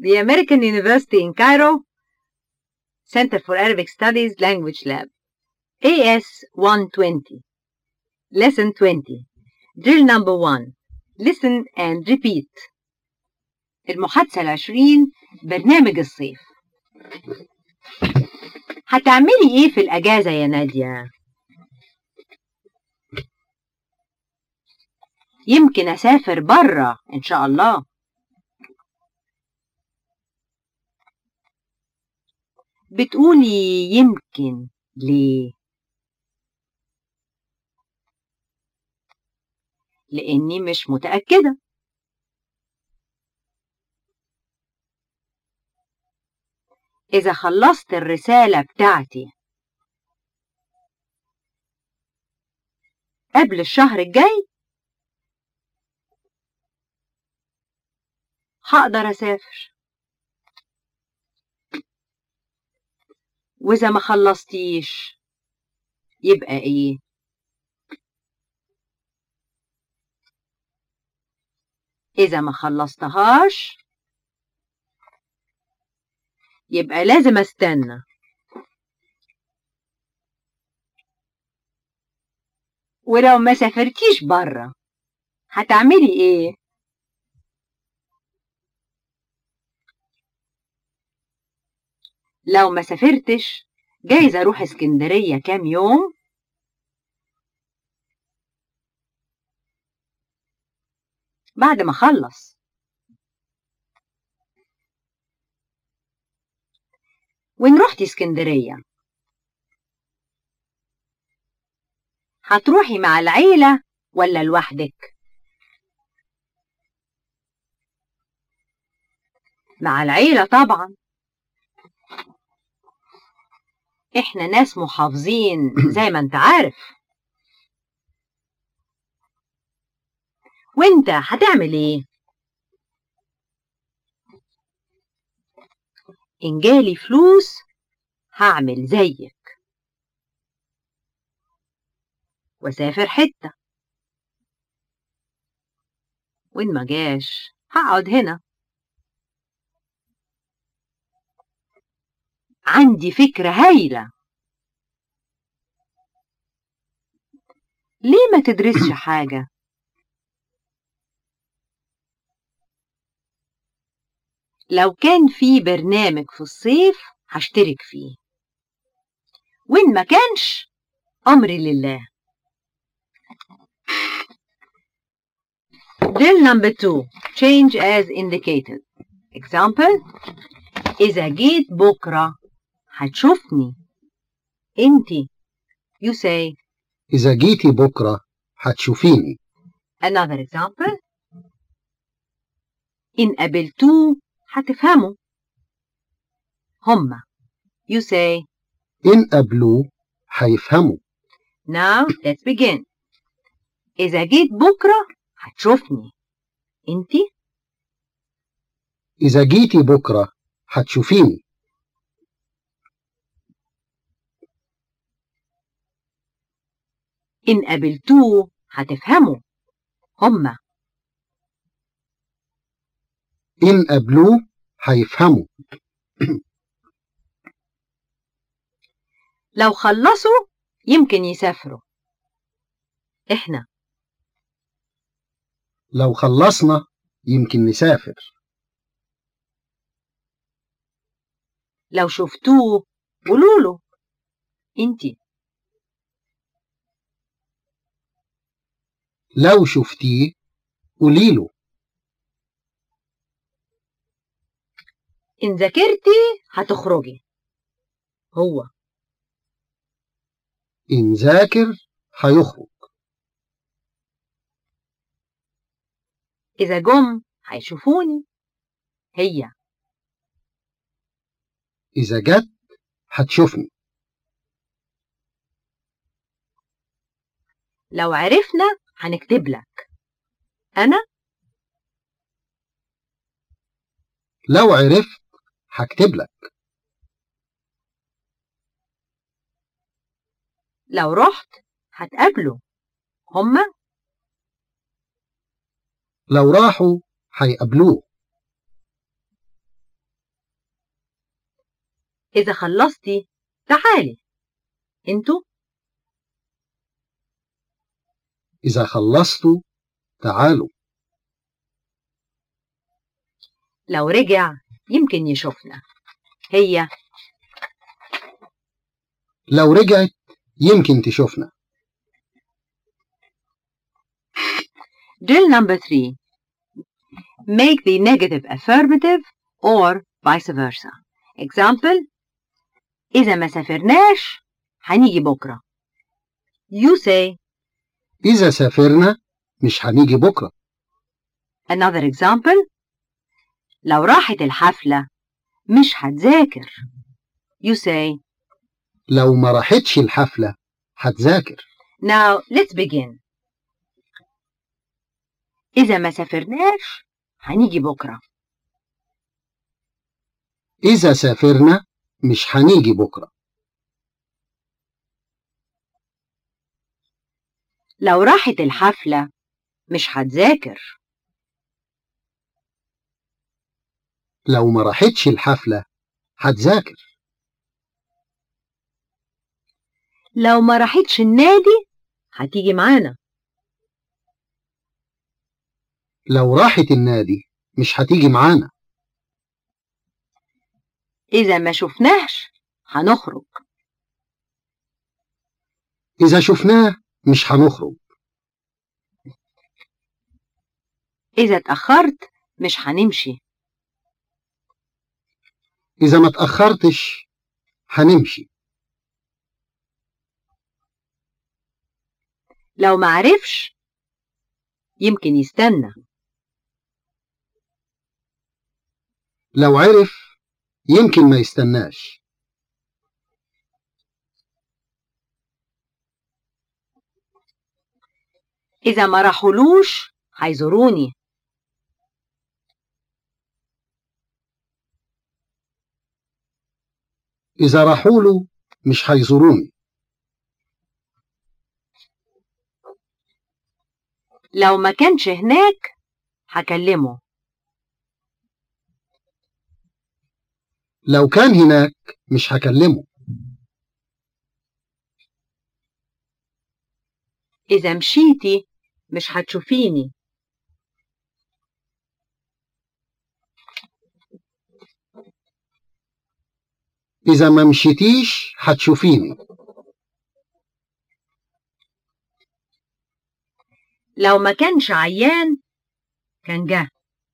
The American University in Cairo Center for Arabic Studies Language Lab AS 120 Lesson 20 Drill number 1 Listen and repeat المحادثة العشرين برنامج الصيف هتعملي ايه في الأجازة يا نادية؟ يمكن أسافر برا إن شاء الله بتقولي يمكن ليه؟ لأني مش متأكدة إذا خلصت الرسالة بتاعتي قبل الشهر الجاي هقدر أسافر وإذا ما خلصتيش يبقى إيه؟ إذا ما خلصتهاش يبقى لازم استنى ولو ما سافرتيش بره هتعملي ايه لو ما سافرتش جايز اروح اسكندرية كام يوم بعد ما اخلص وإن رحتي اسكندرية هتروحي مع العيلة ولا لوحدك؟ مع العيلة طبعا احنا ناس محافظين زي ما انت عارف وانت هتعمل ايه؟ إن جالي فلوس هعمل زيك واسافر حتة وإن ما جاش هقعد هنا عندي فكرة هايلة ليه ما تدرسش حاجة؟ لو كان في برنامج في الصيف هشترك فيه وإن ما كانش أمري لله Drill number two change as indicated example إذا جيت بكرة هتشوفني انتي you say إذا جيتي بكرة هتشوفيني another example إن قابلتوه هتفهموا هما you say إن قابلوه هيفهموا now let's begin إذا جيت بكرة هتشوفني انتي إذا جيتي بكرة هتشوفيني إن قابلتوه هتفهموا هما إن قابلوه هيفهموا لو خلصوا يمكن يسافروا احنا لو خلصنا يمكن نسافر لو شفتوه قولوله انتي لو شفتيه قوليله إن ذاكرتي هتخرجي هو إن ذاكر هيخرج إذا جم هيشوفوني هي إذا جت هتشوفني لو عرفنا هنكتب لك أنا لو عرفت هكتب لك لو رحت هتقابله هما لو راحوا هيقابلوه إذا خلصتي تعالي انتوا إذا خلصتوا تعالوا لو رجع يمكن يشوفنا هي لو رجعت يمكن تشوفنا Drill number three. Make the negative affirmative or vice versa. Example إذا ما سافرناش هنيجي بكرة. You say إذا سافرنا مش هنيجي بكرة another example لو راحت الحفلة مش هتذاكر. You say لو ما راحتش الحفلة هتذاكر now let's begin. إذا ما سافرناش هنيجي بكرة. إذا سافرنا مش هنيجي بكرة لو راحت الحفلة مش هتذاكر. لو ما راحتش الحفلة هتذاكر لو ما راحتش النادي هتيجي معانا. لو راحت النادي مش هتيجي معانا إذا ما شفناهش هنخرج. إذا شفناه مش هنخرج إذا اتأخرت مش هنمشي. إذا ما تأخرتش هنمشي لو معرفش يمكن يستنى. لو عرف يمكن ما يستناش إذا ما راحولوش هيزوروني. إذا راحوا له مش هيزوروني لو ما كانش هناك هكلمه. لو كان هناك مش هكلمه إذا مشيتي مش هتشوفيني. إذا ما مشيتيش هتشوفيني لو ما كانش عيان كان جه.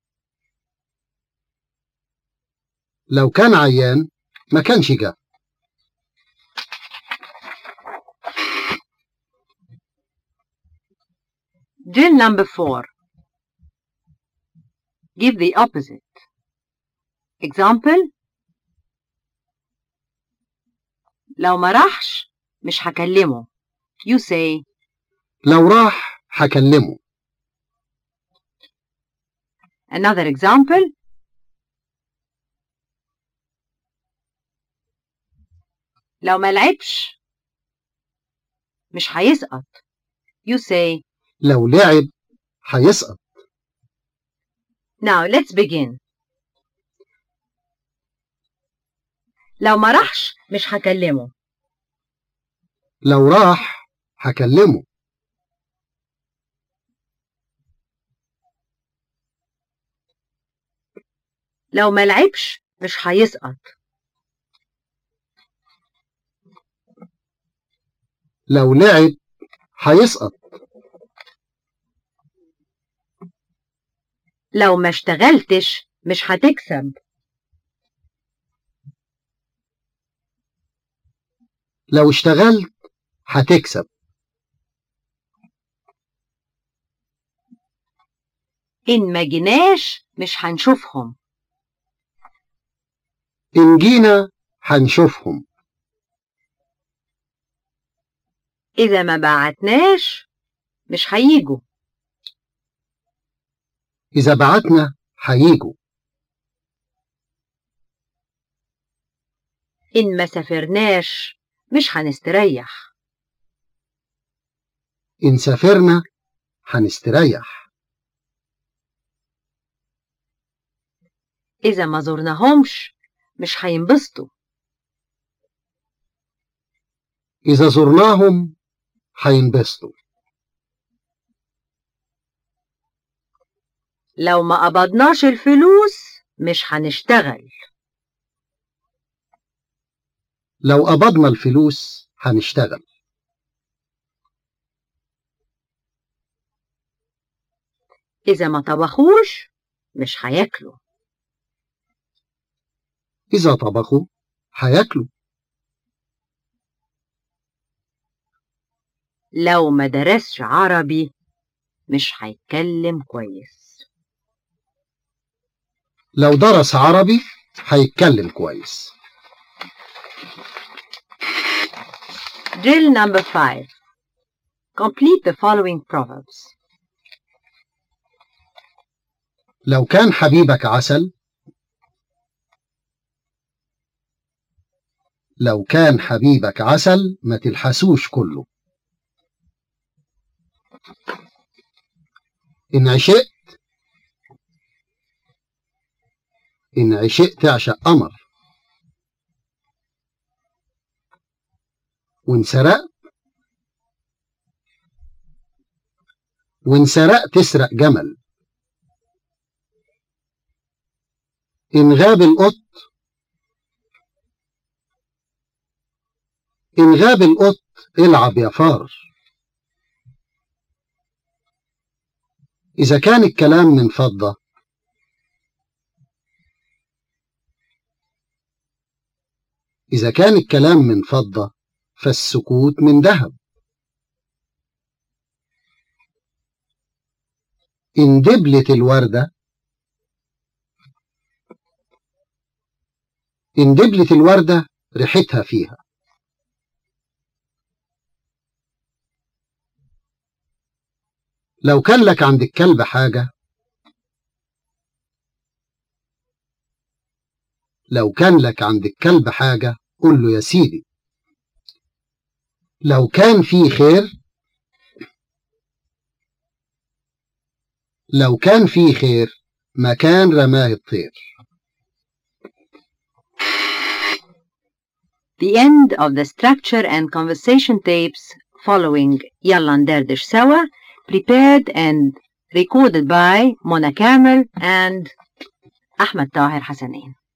لو كان عيان ما كانش جه Drill number four. Give the opposite. Example لو ما راحش مش هكلمه. You say لو راح هكلمه another example لو ما لعبش مش هيسقط. You say لو لعب هيسقط Now let's begin. لو ما راحش مش هكلمه. لو راح هكلمه لو ما لعبش مش هيسقط. لو لعب هيسقط لو ما اشتغلتش مش هتكسب. لو اشتغلت هتكسب إن ما جيناش مش هنشوفهم. إن جينا هنشوفهم إذا ما بعتناش مش هيجوا. إذا بعتنا هيجوا إن ما سافرناش مش هنستريح. إن سافرنا هنستريح إذا ما زرناهمش مش هينبسطوا. إذا زرناهم هينبسطوا لو ما قبضناش الفلوس مش هنشتغل لو قبضنا الفلوس هنشتغل إذا ما طبخوش مش هياكلوا إذا طبخوا هياكلوا لو ما درسش عربي مش هيتكلم كويس لو درس عربي هيتكلم كويس Drill number 5 Complete the following proverbs لو كان حبيبك عسل لو كان حبيبك عسل ما تلحسوش كله إن عشقت إن عشقت تعشق قمر وإن سرقت وإن سرقت تسرق جمل إن غاب القط إن غاب القط العب يا فار إذا كان الكلام من فضة إذا كان الكلام من فضة فالسكوت من ذهب إن دبلت الوردة إن دبلت الوردة ريحتها فيها لو كان لك عند الكلب حاجة لو كان لك عند الكلب حاجة قول له يا سيدي لو كان في خير لو كان في خير ما كان رماه الطير The end of the structure and conversation tapes following يلا ندردش سوا prepared and recorded by Mona Kamel and Ahmed Tahir Hassanin.